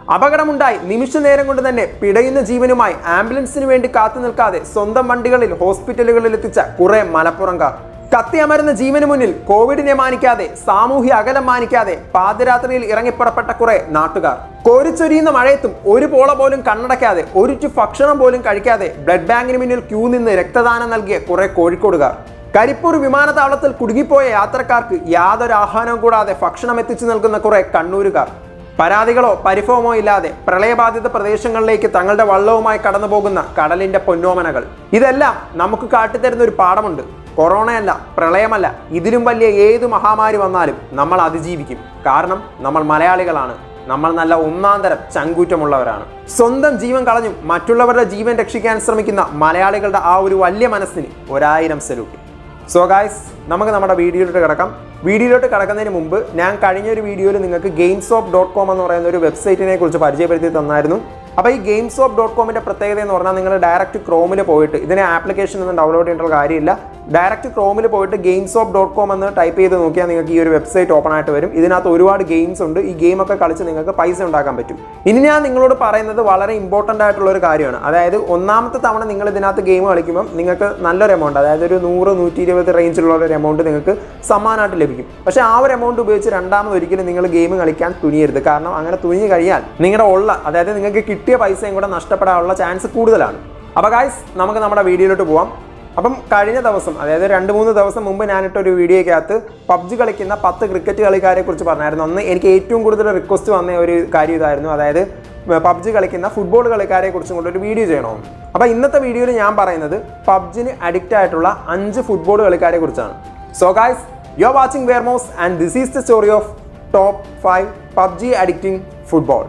അപകടമുണ്ടായി നിമിഷ നേരം കൊണ്ട് തന്നെ പിടയുന്ന ജീവനുമായി ആംബുലൻസിന് വേണ്ടി കാത്തു നിൽക്കാതെ സ്വന്തം വണ്ടികളിൽ ഹോസ്പിറ്റലുകളിൽ എത്തിച്ച കുറെ മലപ്പുറംകാർ കത്തിയമരുന്ന ജീവന് മുന്നിൽ കോവിഡിനെ മാനിക്കാതെ സാമൂഹ്യ അകലം മാനിക്കാതെ പാതിരാത്രിയിൽ ഇറങ്ങിപ്പുറപ്പെട്ട കുറെ നാട്ടുകാർ കോരിച്ചൊരിയുന്ന മഴയത്തും ഒരു പോള പോലും കണ്ണടയ്ക്കാതെ ഒരു ചു ഭക്ഷണം പോലും കഴിക്കാതെ ബ്ലഡ് ബാങ്കിന് മുന്നിൽ ക്യൂ നിന്ന് രക്തദാനം നൽകിയ കുറെ കോഴിക്കോടുകാർ കരിപ്പൂർ വിമാനത്താവളത്തിൽ കുടുങ്ങിപ്പോയ യാത്രക്കാർക്ക് യാതൊരു ആഹ്വാനവും കൂടാതെ ഭക്ഷണം എത്തിച്ചു നൽകുന്ന കുറെ കണ്ണൂരുകാർ പരാതികളോ പരിഭവമോ ഇല്ലാതെ പ്രളയബാധിത പ്രദേശങ്ങളിലേക്ക് തങ്ങളുടെ വള്ളവുമായി കടന്നു പോകുന്ന കടലിന്റെ പൊന്നോമനകൾ ഇതെല്ലാം നമുക്ക് കാട്ടിത്തരുന്ന ഒരു പാഠമുണ്ട് കൊറോണയല്ല പ്രളയമല്ല ഇതിലും വലിയ ഏത് മഹാമാരി വന്നാലും നമ്മൾ അതിജീവിക്കും കാരണം നമ്മൾ മലയാളികളാണ് നമ്മൾ നല്ല ഒന്നാം തരം ചങ്കൂറ്റമുള്ളവരാണ് സ്വന്തം ജീവൻ കളഞ്ഞും മറ്റുള്ളവരുടെ ജീവൻ രക്ഷിക്കാൻ ശ്രമിക്കുന്ന മലയാളികളുടെ ആ ഒരു വലിയ മനസ്സിന് ഒരായിരം സല്യൂട്ട് സോ ഗായ്സ് നമുക്ക് നമ്മുടെ വീഡിയോയിലോട്ട് കിടക്കാം വീഡിയോയിലോട്ട് കിടക്കുന്നതിന് മുമ്പ് ഞാൻ കഴിഞ്ഞ ഒരു വീഡിയോയിൽ നിങ്ങൾക്ക് ഗെയിംസ് ഓഫ് ഡോട്ട് കോം എന്ന് പറയുന്ന ഒരു വെബ്സൈറ്റിനെ കുറിച്ച് പരിചയപ്പെടുത്തി തന്നായിരുന്നു അപ്പോൾ ഈ ഗെയിംസ് ഓഫ് ഡോട്ട് കോമിൻ്റെ പ്രത്യേകത എന്ന് പറഞ്ഞാൽ നിങ്ങൾ ഡയറക്റ്റ് ക്രോമിൽ പോയിട്ട് ഇതിനെ ആപ്ലിക്കേഷൻ ഒന്നും ഡൗൺലോഡ് ചെയ്യേണ്ട കാര്യമില്ല ഡയറക്റ്റ് ക്രോമിൽ പോയിട്ട് ഗെയിംസ് ഓഫ് ഡോട്ട് കോം എന്ന് ടൈപ്പ് ചെയ്ത് നോക്കിയാൽ നിങ്ങൾക്ക് ഈ ഒരു വെബ്സൈറ്റ് ഓപ്പൺ ആയിട്ട് വരും ഇതിനകത്ത് ഒരുപാട് ഗെയിംസ് ഉണ്ട് ഈ ഗെയിമൊക്കെ കളിച്ച് നിങ്ങൾക്ക് പൈസ ഉണ്ടാക്കാൻ പറ്റും ഇനി ഞാൻ നിങ്ങളോട് പറയുന്നത് വളരെ ഇമ്പോർട്ടൻ്റ് ആയിട്ടുള്ള ഒരു കാര്യമാണ് അതായത് ഒന്നാമത്തെ തവണ നിങ്ങൾ ഇതിനകത്ത് ഗെയിം കളിക്കുമ്പോൾ നിങ്ങൾക്ക് നല്ലൊരു എമൗണ്ട് അതായത് ഒരു നൂറ് നൂറ്റി ഇരുപത് റേഞ്ചിലുള്ള ഒരു എമൗണ്ട് നിങ്ങൾക്ക് സമ്മാനമായിട്ട് ലഭിക്കും പക്ഷേ ആ ഒരു എമൗണ്ട് ഉപയോഗിച്ച് രണ്ടാമത് ഒരിക്കലും നിങ്ങൾ ഗെയിം കളിക്കാൻ തുനിയരുത് കാരണം അങ്ങനെ തുനിഞ്ഞു കഴിഞ്ഞാൽ നിങ്ങളുടെ ഉള്ള അതായത് നിങ്ങൾക്ക് കിട്ടിയ പൈസയും കൂടെ നഷ്ടപ്പെടാനുള്ള ചാൻസ് കൂടുതലാണ് അപ്പോൾ ഗായ്സ് നമുക്ക് നമ്മുടെ വീഡിയോയിലോട്ട് പോവാം അപ്പം കഴിഞ്ഞ ദിവസം അതായത് രണ്ട് മൂന്ന് ദിവസം മുമ്പ് ഞാനിട്ട ഒരു വീഡിയോയ്ക്കകത്ത് പബ്ജി കളിക്കുന്ന പത്ത് ക്രിക്കറ്റ് കളിക്കാരെ കുറിച്ച് പറഞ്ഞായിരുന്നു അന്ന് എനിക്ക് ഏറ്റവും കൂടുതൽ റിക്വസ്റ്റ് വന്ന ഒരു കാര്യം ഇതായിരുന്നു അതായത് പബ്ജി കളിക്കുന്ന ഫുട്ബോൾ കളിക്കാരെ കുറിച്ചും കൂടെ ഒരു വീഡിയോ ചെയ്യണമെന്ന് അപ്പോൾ ഇന്നത്തെ വീഡിയോയിൽ ഞാൻ പറയുന്നത് പബ്ജിന് അഡിക്റ്റ് ആയിട്ടുള്ള അഞ്ച് ഫുട്ബോൾ കളിക്കാരെ കുറിച്ചാണ് so guys you are watching Wearmos and this is the story of top five PUBG addicting football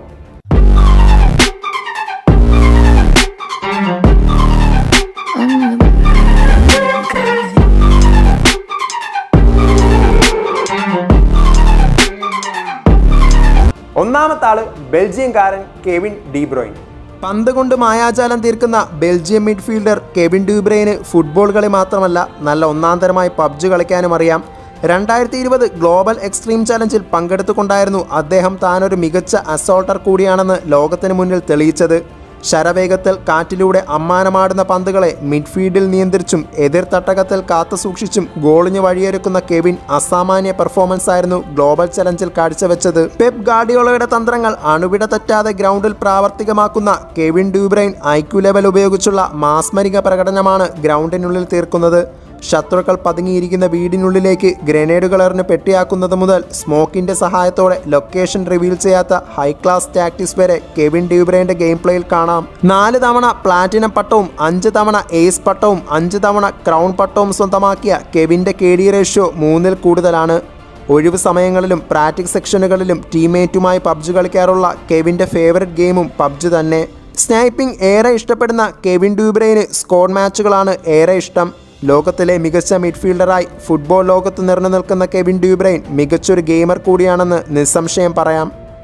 ഒന്നാമത്തെ ആള് ബെൽജിയംകാരൻ കെവിൻ ഡീബ്രോയിൻ പന്ത് കൊണ്ട് മായാജാലം തീർക്കുന്ന ബെൽജിയം മിഡ്ഫീൽഡർ കെവിൻ ഡ്യൂബ്രെയിന് ഫുട്ബോൾ കളി മാത്രമല്ല നല്ല ഒന്നാം തരമായി പബ്ജി കളിക്കാനും അറിയാം രണ്ടായിരത്തി ഇരുപത് ഗ്ലോബൽ എക്സ്ട്രീം ചലഞ്ചിൽ പങ്കെടുത്തുകൊണ്ടായിരുന്നു അദ്ദേഹം താനൊരു മികച്ച അസോൾട്ടർ കൂടിയാണെന്ന് ലോകത്തിന് മുന്നിൽ തെളിയിച്ചത് ശരവേഗത്തിൽ കാറ്റിലൂടെ അമ്മാനമാടുന്ന പന്തുകളെ മിഡ്ഫീൽഡിൽ നിയന്ത്രിച്ചും എതിർ തട്ടകത്തിൽ കാത്തുസൂക്ഷിച്ചും ഗോളിന് വഴിയൊരുക്കുന്ന കെവിൻ അസാമാന്യ പെർഫോമൻസ് ആയിരുന്നു ഗ്ലോബൽ ചലഞ്ചിൽ കാഴ്ചവെച്ചത് പെപ് ഗാർഡിയോളയുടെ തന്ത്രങ്ങൾ അണുവിട തെറ്റാതെ ഗ്രൗണ്ടിൽ പ്രാവർത്തികമാക്കുന്ന കെവിൻ ഡ്യൂബ്രെയിൻ ഐക്യു ലെവൽ ഉപയോഗിച്ചുള്ള മാസ്മരിക പ്രകടനമാണ് ഗ്രൗണ്ടിനുള്ളിൽ തീർക്കുന്നത് ശത്രുക്കൾ പതുങ്ങിയിരിക്കുന്ന വീടിനുള്ളിലേക്ക് ഗ്രനേഡുകൾ എറിഞ്ഞ് പെട്ടിയാക്കുന്നത് മുതൽ സ്മോക്കിന്റെ സഹായത്തോടെ ലൊക്കേഷൻ റിവീൽ ചെയ്യാത്ത ഹൈ ക്ലാസ് ടാക്ടിക്സ് വരെ കെവിൻ ഡ്യൂബ്രൈന്റെ ഗെയിം പ്ലേയിൽ കാണാം നാല് തവണ പ്ലാറ്റിനം പട്ടവും അഞ്ച് തവണ എയ്സ് പട്ടവും അഞ്ച് തവണ ക്രൗൺ പട്ടവും സ്വന്തമാക്കിയ കെവിന്റെ കെ ഡി റേഷ്യോ മൂന്നിൽ കൂടുതലാണ് ഒഴിവ് സമയങ്ങളിലും പ്രാക്ടീസ് സെക്ഷനുകളിലും ടീംമേറ്റുമായി പബ്ജി കളിക്കാറുള്ള കെവിന്റെ ഫേവററ്റ് ഗെയിമും പബ്ജി തന്നെ സ്നൈപ്പിംഗ് ഏറെ ഇഷ്ടപ്പെടുന്ന കെവിൻ ഡ്യൂബ്രെയിന് സ്കോഡ് മാച്ചുകളാണ് ഏറെ ഇഷ്ടം ലോകത്തിലെ മികച്ച മിഡ്ഫീൽഡറായി ഫുട്ബോൾ ലോകത്ത് നിറഞ്ഞു നിൽക്കുന്ന കെവിൻ ഡ്യൂബ്രെയിൻ മികച്ചൊരു ഗെയിമർ കൂടിയാണെന്ന് നിസ്സംശയം പറയാം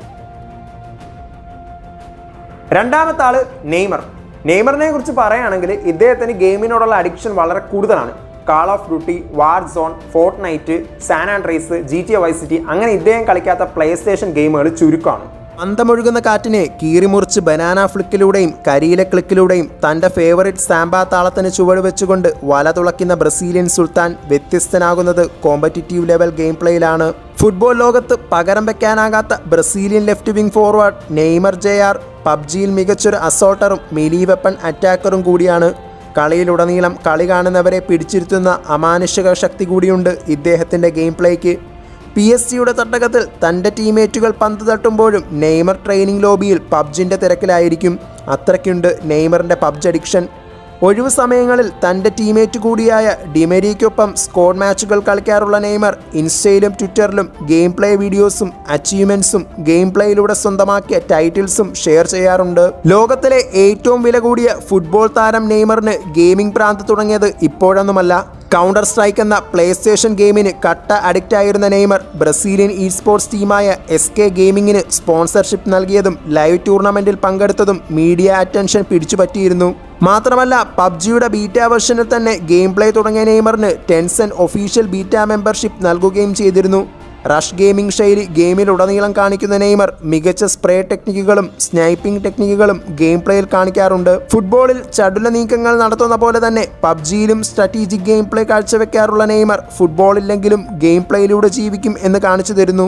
രണ്ടാമത്തെ ആള് നെയ്മർ നെയ്മറിനെ കുറിച്ച് പറയുകയാണെങ്കിൽ ഇദ്ദേഹത്തിന് ഗെയിമിനോടുള്ള അഡിക്ഷൻ വളരെ കൂടുതലാണ് Call of Duty Warzone Fortnite San Andreas G T Vice City അങ്ങനെ ഇദ്ദേഹം കളിക്കാത്ത പ്ലേ സ്റ്റേഷൻ ഗെയിമുകൾ ചുരുക്കമാണ് അന്തമൊഴുകുന്ന കാറ്റിനെ കീറിമുറിച്ച് ബനാന ഫ്ലിക്കിലൂടെയും കരിയില ക്ലിക്കിലൂടെയും തൻ്റെ ഫേവറിറ്റ് സാമ്പാ താളത്തിന് ചുവട് വെച്ചുകൊണ്ട് വല തുളയ്ക്കുന്ന ബ്രസീലിയൻ സുൽത്താൻ വ്യത്യസ്തനാകുന്നത് കോമ്പറ്റിറ്റീവ് ലെവൽ ഗെയിം പ്ലേയിലാണ് ഫുട്ബോൾ ലോകത്ത് പകരം വെക്കാനാകാത്ത Brazilian left wing forward Neymar J R പബ്ജിയിൽ മികച്ചൊരു അസോൾട്ടറും മിലി വെപ്പൺ അറ്റാക്കറും കൂടിയാണ് കളിയിലുടനീളം കളി കാണുന്നവരെ പിടിച്ചിരുത്തുന്ന അമാനുഷിക ശക്തി കൂടിയുണ്ട് ഇദ്ദേഹത്തിൻ്റെ ഗെയിം പ്ലേക്ക് പി എസ് സിയുടെ തട്ടകത്തിൽ തൻ്റെ ടീമേറ്റുകൾ പന്ത് തട്ടുമ്പോഴും നെയ്മർ ട്രെയിനിങ് ലോബിയിൽ പബ്ജിൻ്റെ തിരക്കിലായിരിക്കും അത്രയ്ക്കുണ്ട് നെയ്മറിൻ്റെ പബ്ജ് അഡിക്ഷൻ ഒഴിവു സമയങ്ങളിൽ തൻ്റെ ടീമേറ്റ് കൂടിയായ ഡിമെരിക്കൊപ്പം സ്കോഡ് മാച്ചുകൾ കളിക്കാറുള്ള നെയ്മർ ഇൻസ്റ്റയിലും ട്വിറ്ററിലും ഗെയിം പ്ലേ വീഡിയോസും അച്ചീവ്മെൻറ്റ്സും ഗെയിം പ്ലേയിലൂടെ സ്വന്തമാക്കിയ ടൈറ്റിൽസും ഷെയർ ചെയ്യാറുണ്ട് ലോകത്തിലെ ഏറ്റവും വില കൂടിയ ഫുട്ബോൾ താരം നെയ്മറിന് ഗെയിമിംഗ് പ്രാന്ത് തുടങ്ങിയത് ഇപ്പോഴൊന്നുമല്ല കൗണ്ടർ സ്ട്രൈക്ക് എന്ന പ്ലേ സ്റ്റേഷൻ ഗെയിമിന് കട്ട അഡിക്റ്റ് ആയിരുന്ന നെയ്മർ ബ്രസീലിയൻ ഇ സ്പോർട്സ് ടീമായ എസ് കെ ഗെയിമിങ്ങിന് സ്പോൺസർഷിപ്പ് നൽകിയതും ലൈവ് ടൂർണമെന്റിൽ പങ്കെടുത്തതും മീഡിയ അറ്റൻഷൻ പിടിച്ചുപറ്റിയിരുന്നു മാത്രമല്ല പബ്ജിയുടെ ബീറ്റ വെർഷനിൽ തന്നെ ഗെയിം പ്ലേ തുടങ്ങിയ നെയ്മറിന് ടെൻസൺ ഒഫീഷ്യൽ ബീറ്റ മെമ്പർഷിപ്പ് നൽകുകയും ചെയ്തിരുന്നു റഷ് ഗെയിമിംഗ് ശൈലി ഗെയിമിലുടനീളം കാണിക്കുന്ന നെയ്മർ മികച്ച സ്പ്രേ ടെക്നിക്കുകളും സ്നൈപ്പിംഗ് ടെക്നിക്കുകളും ഗെയിം പ്ലേയിൽ കാണിക്കാറുണ്ട് ഫുട്ബോളിൽ ചടുല നീക്കങ്ങൾ നടത്തുന്ന പോലെ തന്നെ പബ്ജിയിലും സ്ട്രാറ്റജിക് ഗെയിം പ്ലേ കാഴ്ചവെക്കാറുള്ള നെയ്മർ ഫുട്ബോളില്ലെങ്കിലും ഗെയിം പ്ലേയിലൂടെ ജീവിക്കും എന്ന് കാണിച്ചു തരുന്നു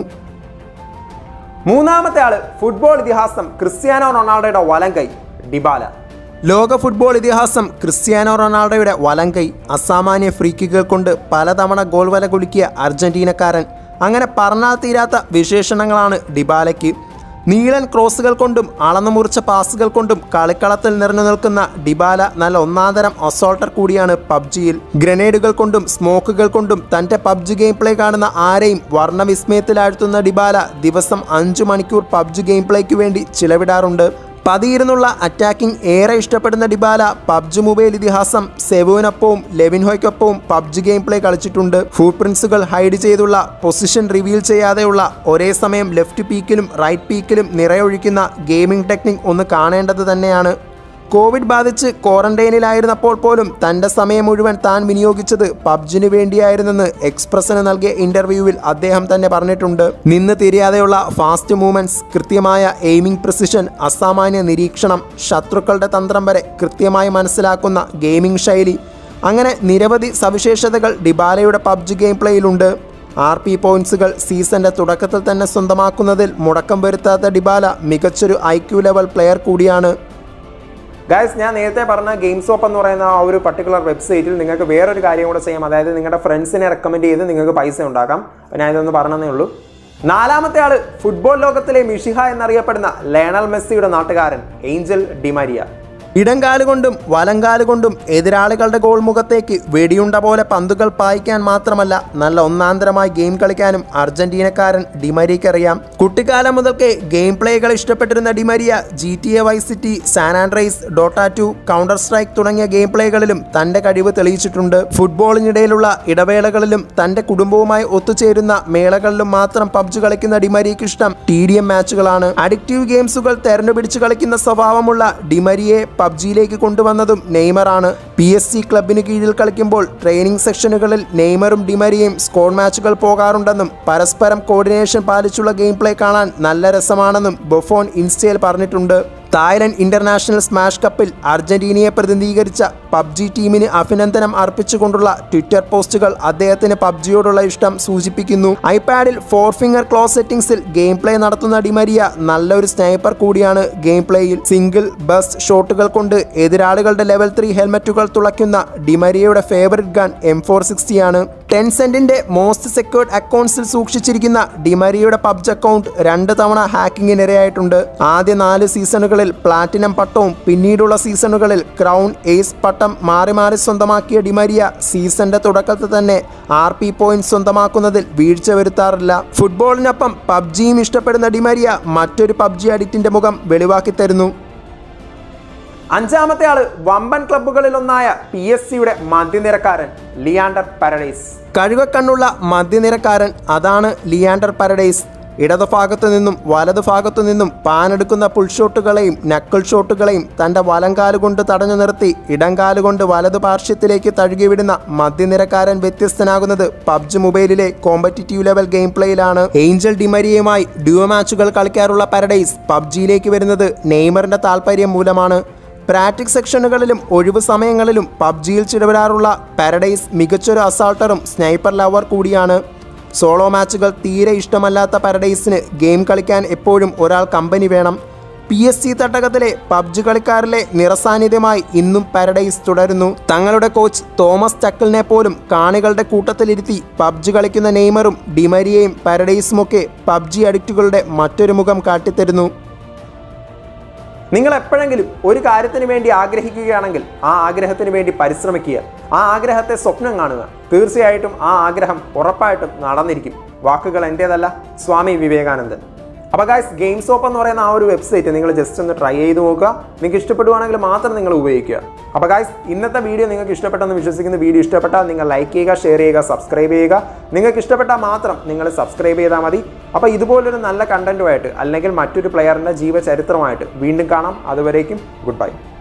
മൂന്നാമത്തെ ആള് ഫുട്ബോൾ ഇതിഹാസം ക്രിസ്ത്യാനോ റൊണാൾഡോയുടെ വലങ്കൈ ഡിബാല ലോക ഫുട്ബോൾ ഇതിഹാസം ക്രിസ്ത്യാനോ റൊണാൾഡോയുടെ വലങ്കൈ അസാമാന്യ ഫ്രീക്കുകൾ കൊണ്ട് പലതവണ ഗോൾ വല കുലുക്കിയ അർജന്റീനക്കാരൻ അങ്ങനെ പറഞ്ഞാൽ തീരാത്ത വിശേഷണങ്ങളാണ് ഡിബാലയ്ക്ക് നീളൻ ക്രോസുകൾ കൊണ്ടും അളന്നു മുറിച്ച പാസുകൾ കൊണ്ടും കളിക്കളത്തിൽ നിറഞ്ഞു നിൽക്കുന്ന ഡിബാല നല്ല ഒന്നാന്തരം അസോൾട്ടർ കൂടിയാണ് പബ്ജിയിൽ ഗ്രനേഡുകൾ കൊണ്ടും സ്മോക്കുകൾ കൊണ്ടും തൻ്റെ പബ്ജി ഗെയിം പ്ലേ കാണുന്ന ആരെയും വർണ്ണവിസ്മയത്തിലാഴ്ത്തുന്ന ഡിബാല ദിവസം അഞ്ചു മണിക്കൂർ പബ്ജി ഗെയിം പ്ലേക്ക് വേണ്ടി ചിലവിടാറുണ്ട് പതിയിരുന്നുള്ള അറ്റാക്കിംഗ് ഏറെ ഇഷ്ടപ്പെടുന്ന ഡിബാല പബ്ജി മൊബൈൽ ഇതിഹാസം സെവോനൊപ്പവും ലെവിൻഹോയ്ക്കൊപ്പവും പബ്ജി ഗെയിം പ്ലേ കളിച്ചിട്ടുണ്ട് ഫുട് പ്രിൻസുകൾ ഹൈഡ് ചെയ്തുള്ള പൊസിഷൻ റിവീൽ ചെയ്യാതെയുള്ള ഒരേ സമയം ലെഫ്റ്റ് പീക്കിലും റൈറ്റ് പീക്കിലും നിറയൊഴിക്കുന്ന ഗെയിമിംഗ് ടെക്നിക് ഒന്ന് കാണേണ്ടത് തന്നെയാണ് കോവിഡ് ബാധിച്ച് ക്വാറന്റൈനിലായിരുന്നപ്പോൾ പോലും തൻ്റെ സമയം മുഴുവൻ താൻ വിനിയോഗിച്ചത് പബ്ജിന് വേണ്ടിയായിരുന്നെന്ന് എക്സ്പ്രസിന് നൽകിയ ഇന്റർവ്യൂവിൽ അദ്ദേഹം തന്നെ പറഞ്ഞിട്ടുണ്ട് നിന്ന് തിരിയാതെയുള്ള ഫാസ്റ്റ് മൂവ്മെന്റ്സ് കൃത്യമായ എയിമിംഗ് പ്രിസിഷൻ അസാമാന്യ നിരീക്ഷണം ശത്രുക്കളുടെ തന്ത്രം വരെ കൃത്യമായി മനസ്സിലാക്കുന്ന ഗെയിമിംഗ് ശൈലി അങ്ങനെ നിരവധി സവിശേഷതകൾ ഡിബാലയുടെ പബ്ജി ഗെയിം പ്ലേയിലുണ്ട് ആർ പി പോയിന്റ്സുകൾ സീസന്റെ തുടക്കത്തിൽ തന്നെ സ്വന്തമാക്കുന്നതിൽ മുടക്കം വരുത്താത്ത ഡിബാല മികച്ചൊരു ഐ ക്യു ലെവൽ പ്ലെയർ കൂടിയാണ് ഗൈസ് ഞാൻ നേരത്തെ പറഞ്ഞ ഗെയിം സോപ്പ് എന്ന് പറയുന്ന ആ ഒരു പർട്ടിക്കുലർ വെബ്സൈറ്റിൽ നിങ്ങൾക്ക് വേറൊരു കാര്യം കൂടെ ചെയ്യാം അതായത് നിങ്ങളുടെ ഫ്രണ്ട്സിനെ റെക്കമെൻഡ് ചെയ്ത് നിങ്ങൾക്ക് പൈസ ഉണ്ടാക്കാം അപ്പോൾ ഞാൻ ഇതൊന്ന് പറഞ്ഞതേ ഉള്ളൂ നാലാമത്തെ ആള് ഫുട്ബോൾ ലോകത്തിലെ മിഷിഹ എന്നറിയപ്പെടുന്ന ലയണൽ മെസ്സിയുടെ നാട്ടുകാരൻ ഏഞ്ചൽ ഡിമാരിയ ഇടംകാലുകൊണ്ടും വലങ്കാലുകൊണ്ടും എതിരാളികളുടെ ഗോൾ മുഖത്തേക്ക് വെടിയുണ്ട പോലെ പന്തുകൾ പായിക്കാൻ മാത്രമല്ല നല്ല ഒന്നാന്തരമായി ഗെയിം കളിക്കാനും അർജന്റീനക്കാരൻ ഡിമരിക്കറിയാം കുട്ടിക്കാലം മുതൽക്കേ ഗെയിം പ്ലേകൾ ഇഷ്ടപ്പെട്ടിരുന്ന Di Maria G T A Vice City San Andreas Dota two Counter Strike തുടങ്ങിയ ഗെയിം പ്ലേകളിലും തന്റെ കഴിവ് തെളിയിച്ചിട്ടുണ്ട് ഫുട്ബോളിനിടയിലുള്ള ഇടവേളകളിലും തന്റെ കുടുംബവുമായി ഒത്തുചേരുന്ന മേളകളിലും മാത്രം പബ്ജി കളിക്കുന്ന ഡിമരിക്ക് ഇഷ്ടം ടി ഡി എം മാച്ചുകളാണ് അഡിക്റ്റീവ് ഗെയിംസുകൾ തെരഞ്ഞുപിടിച്ച് കളിക്കുന്ന സ്വഭാവമുള്ള ഡിമരിയെ പബ്ജിയിലേക്ക് കൊണ്ടുവന്നതും നെയ്മറാണ് പി എസ് സി ക്ലബിന് കീഴിൽ കളിക്കുമ്പോൾ ട്രെയിനിങ് സെക്ഷനുകളിൽ നെയ്മറും ഡിമരിയും സ്കോർ മാച്ചുകൾ പോകാറുണ്ടെന്നും പരസ്പരം കോർഡിനേഷൻ പാലിച്ചുള്ള ഗെയിം പ്ലേ കാണാൻ നല്ല രസമാണെന്നും ബൊഫോൺ ഇൻസ്റ്റയിൽ പറഞ്ഞിട്ടുണ്ട് തായ്ലൻഡ് ഇന്റർനാഷണൽ സ്മാഷ് കപ്പിൽ അർജന്റീനയെ പ്രതിനിധീകരിച്ച പബ്ജി ടീമിന് അഭിനന്ദനം അർപ്പിച്ചുകൊണ്ടുള്ള ട്വിറ്റർ പോസ്റ്റുകൾ അദ്ദേഹത്തിന് പബ്ജിയോടുള്ള ഇഷ്ടം സൂചിപ്പിക്കുന്നു ഐപാഡിൽ ഫോർ ഫിംഗർ ക്ലോസ് സെറ്റിംഗ്സിൽ ഗെയിം പ്ലേ നടത്തുന്ന ഡിമരിയ നല്ലൊരു സ്നൈപ്പർ കൂടിയാണ് ഗെയിം പ്ലേയിൽ സിംഗിൾ ബസ് ഷോട്ടുകൾ കൊണ്ട് എതിരാളികളുടെ ലെവൽ ത്രീ ഹെൽമറ്റുകൾ തുളയ്ക്കുന്ന ഡിമരിയയുടെ favourite gun M four sixty ആണ് ടെൻസെന്റിന്റെ മോസ്റ്റ് സെക്യൂർഡ് അക്കൗണ്ട്സിൽ സൂക്ഷിച്ചിരിക്കുന്ന ഡിമരിയുടെ പബ്ജ് അക്കൗണ്ട് രണ്ട് തവണ ഹാക്കിങ്ങിനിരയായിട്ടുണ്ട് ആദ്യ നാല് സീസണുകളിൽ പ്ലാറ്റിനം പട്ടവും പിന്നീടുള്ള സീസണുകളിൽ ക്രൗൺ എയ്സ് പട്ടം മാറി മാറി സ്വന്തമാക്കിയ ഡിമരിയ സീസന്റെ തുടക്കത്തിൽ തന്നെ ആർ പി പോയിന്റ് സ്വന്തമാക്കുന്നതിൽ വീഴ്ച വരുത്താറില്ല ഫുട്ബോളിനൊപ്പം പബ്ജിയും ഇഷ്ടപ്പെടുന്ന ഡിമരിയ മറ്റൊരു പബ്ജി അഡിക്റ്റിന്റെ മുഖം വെളിവാക്കി തരുന്നു അഞ്ചാമത്തെ ആള് വമ്പൻ ക്ലബ്ബുകളിലൊന്നായ പി എസ് സിയുടെ മധ്യനിരക്കാരൻ ലിയാണ്ടർ പാരഡൈസ് കഴുകക്കണ്ണുള്ള മധ്യനിരക്കാരൻ അതാണ് ലിയാണ്ടർ പാരഡൈസ് ഇടതുഭാഗത്തു നിന്നും വലതുഭാഗത്തു നിന്നും പാനെടുക്കുന്ന പുൾഷോട്ടുകളെയും നക്കിൾ ഷോട്ടുകളെയും തൻ്റെ വലങ്കാലുകൊണ്ട് തടഞ്ഞു നിർത്തി ഇടംകാലുകൊണ്ട് വലതു പാർശ്വത്തിലേക്ക് തഴുകിവിടുന്ന മധ്യനിരക്കാരൻ വ്യത്യസ്തനാകുന്നത് പബ്ജി മൊബൈലിലെ കോമ്പറ്റിറ്റീവ് ലെവൽ ഗെയിം പ്ലേയിലാണ് ഏഞ്ചൽ ഡിമരിയുമായി ഡ്യുവ മാച്ചുകൾ കളിക്കാറുള്ള പാരഡൈസ് പബ്ജിയിലേക്ക് വരുന്നത് നെയ്മറിന്റെ താല്പര്യം മൂലമാണ് പ്രാക്ടിക് സെക്ഷനുകളിലും ഒഴിവു സമയങ്ങളിലും പബ്ജിയിൽ ചിലവിടാറുള്ള പാരഡൈസ് മികച്ചൊരു അസാൾട്ടറും സ്നൈപ്പർ ലവർ കൂടിയാണ് സോളോ മാച്ചുകൾ തീരെ ഇഷ്ടമല്ലാത്ത പാരഡൈസിന് ഗെയിം കളിക്കാൻ എപ്പോഴും ഒരാൾ കമ്പനി വേണം പി എസ് സി തട്ടകത്തിലെ പബ്ജി കളിക്കാരിലെ നിറസാന്നിധ്യമായി ഇന്നും പാരഡൈസ് തുടരുന്നു തങ്ങളുടെ കോച്ച് തോമസ് ചക്കലിനെ പോലും കാണികളുടെ കൂട്ടത്തിലിരുത്തി പബ്ജി കളിക്കുന്ന നെയ്മറും ഡിമരിയയും പാരഡൈസുമൊക്കെ പബ്ജി അഡിക്റ്റുകളുടെ മറ്റൊരു മുഖം കാട്ടിത്തരുന്നു നിങ്ങൾ എപ്പോഴെങ്കിലും ഒരു കാര്യത്തിന് വേണ്ടി ആഗ്രഹിക്കുകയാണെങ്കിൽ ആ ആഗ്രഹത്തിന് വേണ്ടി പരിശ്രമിക്കുക ആ ആഗ്രഹത്തെ സ്വപ്നം കാണുക തീർച്ചയായിട്ടും ആ ആഗ്രഹം ഉറപ്പായിട്ടും നടന്നിരിക്കും വാക്കുകൾ എൻ്റേതല്ല സ്വാമി വിവേകാനന്ദൻ അപ്പോൾ ഗായ്സ് ഗെയിം സോപ്പ് എന്ന് പറയുന്ന ആ ഒരു വെബ്സൈറ്റ് നിങ്ങൾ ജസ്റ്റ് ഒന്ന് ട്രൈ ചെയ്ത് നോക്കുക നിങ്ങൾക്ക് ഇഷ്ടപ്പെടുവാണെങ്കിൽ മാത്രം നിങ്ങൾ ഉപയോഗിക്കുക അപ്പോൾ ഗായ്സ് ഇന്നത്തെ വീഡിയോ നിങ്ങൾക്ക് ഇഷ്ടപ്പെട്ടെന്ന് വിശ്വസിക്കുന്ന വീഡിയോ ഇഷ്ടപ്പെട്ടാൽ നിങ്ങൾ ലൈക്ക് ചെയ്യുക ഷെയർ ചെയ്യുക സബ്സ്ക്രൈബ് ചെയ്യുക നിങ്ങൾക്ക് ഇഷ്ടപ്പെട്ടാൽ മാത്രം നിങ്ങൾ സബ്സ്ക്രൈബ് ചെയ്താൽ മതി അപ്പോൾ ഇതുപോലൊരു നല്ല കണ്ടന്റുമായിട്ട് അല്ലെങ്കിൽ മറ്റൊരു പ്ലെയറിൻ്റെ ജീവചരിത്രമായിട്ട് വീണ്ടും കാണാം അതുവരേക്കും ഗുഡ് ബൈ